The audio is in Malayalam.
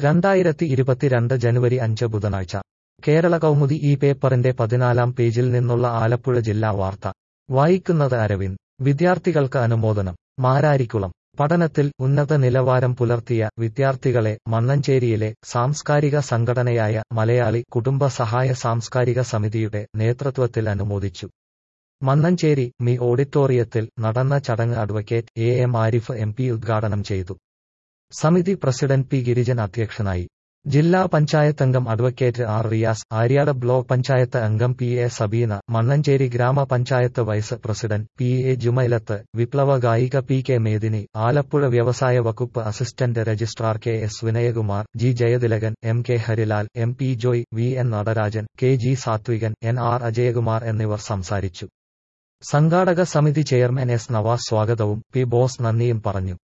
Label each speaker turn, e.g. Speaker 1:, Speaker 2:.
Speaker 1: രണ്ടായിരത്തി ഇരുപത്തിരണ്ട് ജനുവരി അഞ്ച് ബുധനാഴ്ച കേരള കൗമുദി ഈ പേപ്പറിന്റെ പതിനാലാം പേജിൽ നിന്നുള്ള ആലപ്പുഴ ജില്ലാ വാർത്ത വായിക്കുന്നത് അരവിന്ദ് വിദ്യാർത്ഥികൾക്ക് അനുമോദനം മാരാരിക്കുളം പഠനത്തിൽ ഉന്നത നിലവാരം പുലർത്തിയ വിദ്യാർത്ഥികളെ മണ്ണഞ്ചേരിയിലെ സാംസ്കാരിക സംഘടനയായ മലയാളി കുടുംബ സഹായ സാംസ്കാരിക സമിതിയുടെ നേതൃത്വത്തിൽ അനുമോദിച്ചു മണ്ണഞ്ചേരി മി ഓഡിറ്റോറിയത്തിൽ നടന്ന ചടങ്ങ് advocate A M Arif M P ഉദ്ഘാടനം ചെയ്തു സമിതി പ്രസിഡന്റ് പി ഗിരിജൻ അധ്യക്ഷനായി ജില്ലാ പഞ്ചായത്ത് അംഗം advocate R Riyas Aryad block panchayat അംഗം പി എ സബീന മണ്ണഞ്ചേരി ഗ്രാമപഞ്ചായത്ത് vice president P A Jumailath വിപ്ലവ ഗായിക പി കെ മേദിനി ആലപ്പുഴ വ്യവസായ വകുപ്പ് assistant registrar K S Vinayakumar G Jayathilakan M K Harilal M P Joy V N Natarajan K G Sathwikan N R Ajayakumar എന്നിവർ സംസാരിച്ചു സംഘാടക സമിതി ചെയർമാൻ എസ് നവാസ് സ്വാഗതവും പി ബോസ് നന്ദിയും പറഞ്ഞു